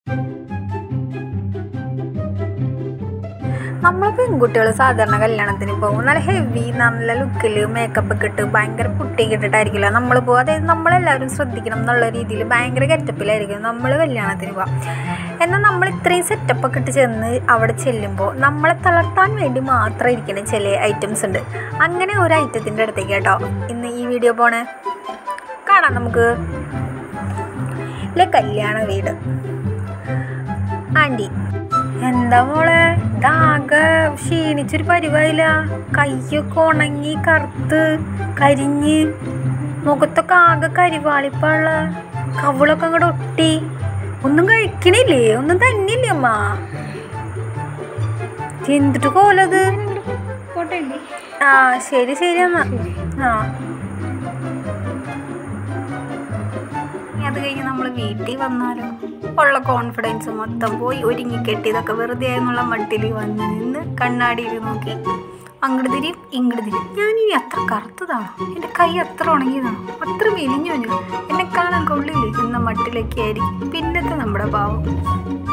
നമ്മൾ പെൺകുട്ടികൾ സാധാരണ കല്യാണത്തിന് പോകും നല്ല ഹെവി നല്ല ലുക്കിൽ മേക്കപ്പ് ഒക്കെ ഇട്ട് ഭയങ്കര പുട്ടിയൊക്കെ ഇട്ടിട്ടായിരിക്കില്ല നമ്മൾ പോകുക അതായത് നമ്മളെല്ലാവരും ശ്രദ്ധിക്കണം എന്നുള്ള രീതിയിൽ ഭയങ്കര ഗെറ്റപ്പിലായിരിക്കും നമ്മൾ കല്യാണത്തിന് പോകാം എന്നാൽ നമ്മൾ ഇത്രയും സെറ്റപ്പ് ഒക്കെ ഇട്ട് ചെന്ന് അവിടെ ചെല്ലുമ്പോൾ നമ്മളെ തളർത്താൻ വേണ്ടി മാത്രം ഇരിക്കുന്ന ചില ഐറ്റംസ് ഉണ്ട് അങ്ങനെ ഒരു ഐറ്റത്തിൻ്റെ അടുത്തേക്ക് കേട്ടോ ഇന്ന് ഈ വീഡിയോ പോണേ കാണാം നമുക്ക് ഇല്ലേ കല്യാണ വീട് ആൻറ്റി എന്താ മോളെ ഇതാകെ ക്ഷീണിച്ചൊരു പരിവായില്ല കയ്യൊക്കെ ഉണങ്ങി കറുത്ത് കരിഞ്ഞ് മുഖത്തൊക്കെ ആകെ കരിവാളിപ്പുള്ള കവിളൊക്കെ അങ്ങോട്ട് ഒട്ടി ഒന്നും കഴിക്കണില്ലേ ഒന്നും തന്നില്ലേ അമ്മ എന്തിട്ട് കോലത് ആ ശരി ശരി എന്നാ ആ ഇനി അത് കഴിഞ്ഞ് നമ്മൾ വീട്ടിൽ വന്നാലോ ഉള്ള കോൺഫിഡൻസ് മൊത്തം പോയി ഒരുങ്ങി കെട്ടിയതൊക്കെ വെറുതെ എന്നുള്ള മട്ടിൽ വന്ന് നിന്ന് കണ്ണാടിയിൽ നോക്കി അങ്ങോട്ട് തിരിയും ഇങ്ങോട്ട് തിരിയും ഞാനിനി അത്ര കറുത്തതാണോ എൻ്റെ കൈ അത്ര ഉണങ്ങിയതാണോ അത്ര മെലിഞ്ഞു എന്നെ കാണാൻ കൊള്ളില്ലേ എന്ന മട്ടിലൊക്കെ ആയിരിക്കും പിന്നത്തെ നമ്മുടെ പാവം